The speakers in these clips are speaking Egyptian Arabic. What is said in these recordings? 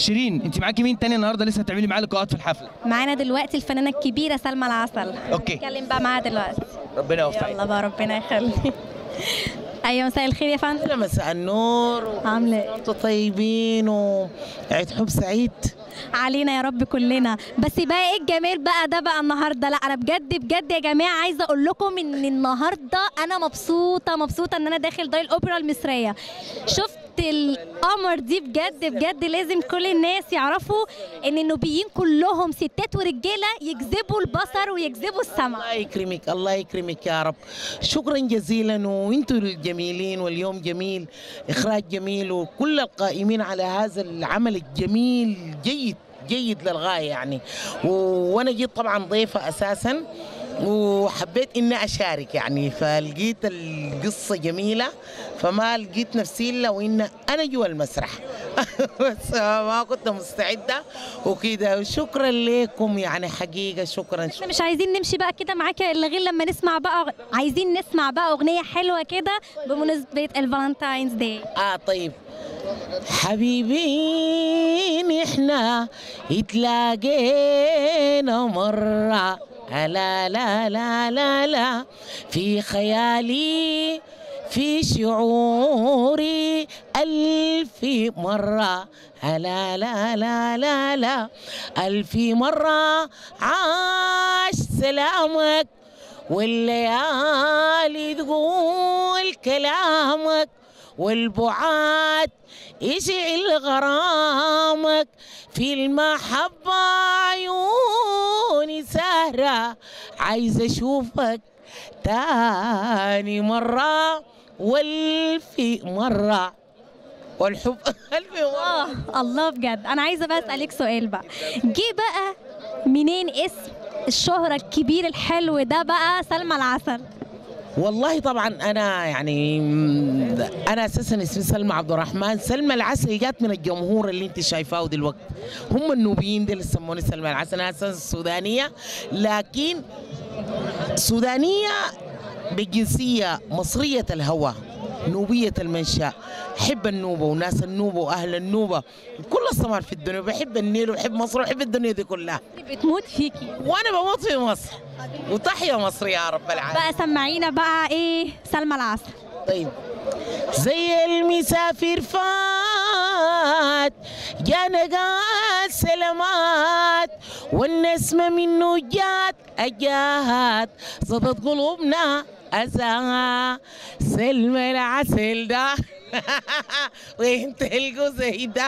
شيرين انت معاكي مين تاني النهارده لسه هتعملي معاه لقاءات في الحفله معانا دلوقتي الفنانه الكبيره سلمى العسل اوكي نتكلم بقى معاها دلوقتي ربنا يوفقك يلا بقى ربنا يخليك ايوه مساء الخير يا فندم أهلا مساء النور عامله ايه وانتم طيبين وعيد حب سعيد علينا يا رب كلنا بس بقى ايه الجمال بقى ده بقى النهارده لا انا بجد بجد يا جماعه عايزه اقول لكم ان النهارده انا مبسوطه مبسوطه ان انا داخل دار الاوبرا المصريه شفت القمر دي بجد بجد لازم كل الناس يعرفوا ان النوبيين كلهم ستات ورجاله يجذبوا البصر ويجذبوا السمع الله يكرمك الله يكرمك يا رب شكرا جزيلا وانتم الجميلين واليوم جميل اخراج جميل وكل القائمين على هذا العمل الجميل جيد جيد للغايه يعني و- وانا جيت طبعا ضيفه اساسا وحبيت اني اشارك يعني فلقيت القصه جميله فما لقيت نفسي الا وان انا جوا المسرح بس ما كنت مستعده وكده شكرا لكم يعني حقيقه شكرا احنا مش عايزين نمشي بقى كده معاك الا غير لما نسمع بقى عايزين نسمع بقى اغنيه حلوه كده بمناسبه الفالنتاينز داي اه طيب حبيبين احنا اتلاقينا مرة لا لا لا لا لا في خيالي في شعوري ألف مرة لا لا لا لا لا ألف مرة عاش سلامك والليالي تقول كلامك والبعاد يشعل غرامك في المحبة عيوني سهرة عايزة أشوفك تاني مرة والف مرة والحب ألف مرة اه الله بجد انا عايزه بقى اسالك سؤال بقى جه بقى منين اسم الشهرة الكبير الحلو ده بقى سلمى العسل والله طبعا انا يعني انا اساسا اسمي سلمى عبد الرحمن سلمى العسل جات من الجمهور اللي انت شايفاه دلوقتي هم النوبيين دي اللي سموني سلمى العسل انا اساسا سودانيه لكن سودانيه بجنسيه مصريه الهوى نوبيه المنشا حب النوبه وناس النوبه واهل النوبه كل الصمال في الدنيا بحب النيل وبحب مصر وبحب الدنيا دي كلها بتموت فيكي وانا بموت في مصر وتحيا مصر يا رب العالمين بقى سمعينا بقى ايه سلمى العسل طيب زي المسافر فات جانا قال سلامات والنسمة منه جات أجات صدت قلوبنا أزا سلم العسل ده وانت الجزء ده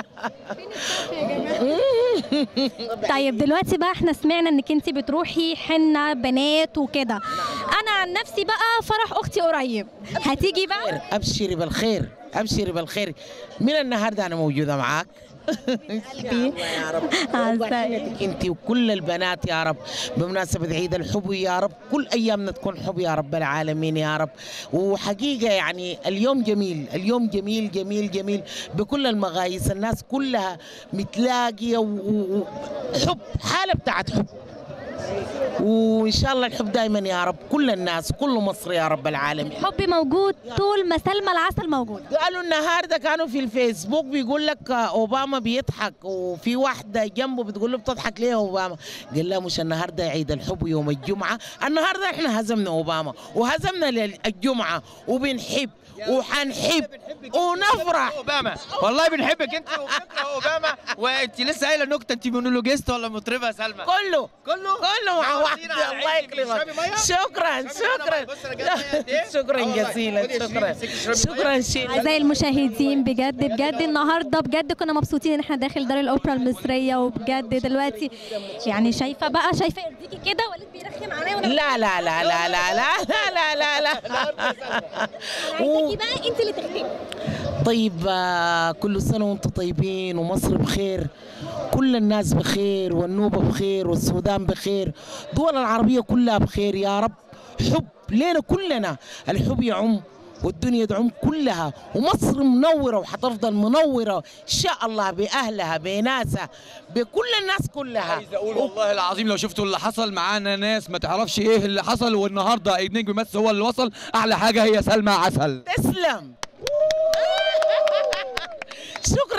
طيب دلوقتي بقى احنا سمعنا انك انت بتروحي حنة بنات وكده انا عن نفسي بقى فرح اختي قريب هتيجي بقى أبشري بالخير أبشري بالخير من النهاردة أنا موجودة معاك قلبي يا رب عسل. تحياتك انت وكل البنات يا رب بمناسبة عيد الحب يا رب كل ايامنا تكون حب يا رب العالمين يا رب وحقيقة يعني اليوم جميل اليوم جميل جميل جميل بكل المغاييس الناس كلها متلاقية وحب حالة بتاعت حب وان شاء الله الحب دائما يا رب كل الناس كل مصر يا رب العالمين حبي موجود طول ما سلمى العسل موجود قالوا النهارده كانوا في الفيسبوك بيقول لك اوباما بيضحك وفي واحده جنبه بتقول له بتضحك ليه يا اوباما؟ قال لها مش النهارده عيد الحب يوم الجمعه، النهارده احنا هزمنا اوباما وهزمنا لل- الجمعه وبنحب وحنحب ونفرح اوباما والله بنحبك انت وبنكره اوباما وانت لسه قايله نكته انت مونولوجيست ولا مطربه يا سلمى كله كله كله مع آه، واحد سينا على الله عيني، يكرمك بتشربي مية؟ شكرا اشربي شكرا أنا مية. بص أنا جايب مية قد إيه؟ شكرا آه والله. جزيلا خدي يا شكرا شيرين، امسكي اشربي شكرا شيرين أعزائي المشاهدين بجد بجد النهارده بجد كنا مبسوطين ان احنا داخل دار الاوبرا المصريه وبجد دلوقتي يعني شايفه بقى شايفه يرضيكي كده ولا بيرخم عليا ولا لا لا لا لا لا لا لا لا لا لا عايزاكي بقى انت اللي تختمي طيب آه، كل سنة وانتم طيبين ومصر بخير كل الناس بخير والنوبة بخير والسودان بخير الدول العربية كلها بخير يا رب حب لينا كلنا الحب يعم والدنيا تعم كلها ومصر منورة وحتفضل منورة إن شاء الله بأهلها بناسها بكل الناس كلها عايز اقول والله العظيم لو شفتوا اللي حصل معانا ناس ما تعرفش ايه اللي حصل والنهارده النجم بس هو اللي وصل احلى حاجه هي سلمى عسل تسلم شكرا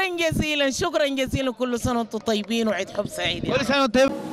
جزيلا شكرا جزيلا كل سنه وانتم طيبين وعيد حب سعيد يا كل سنه وانت طيب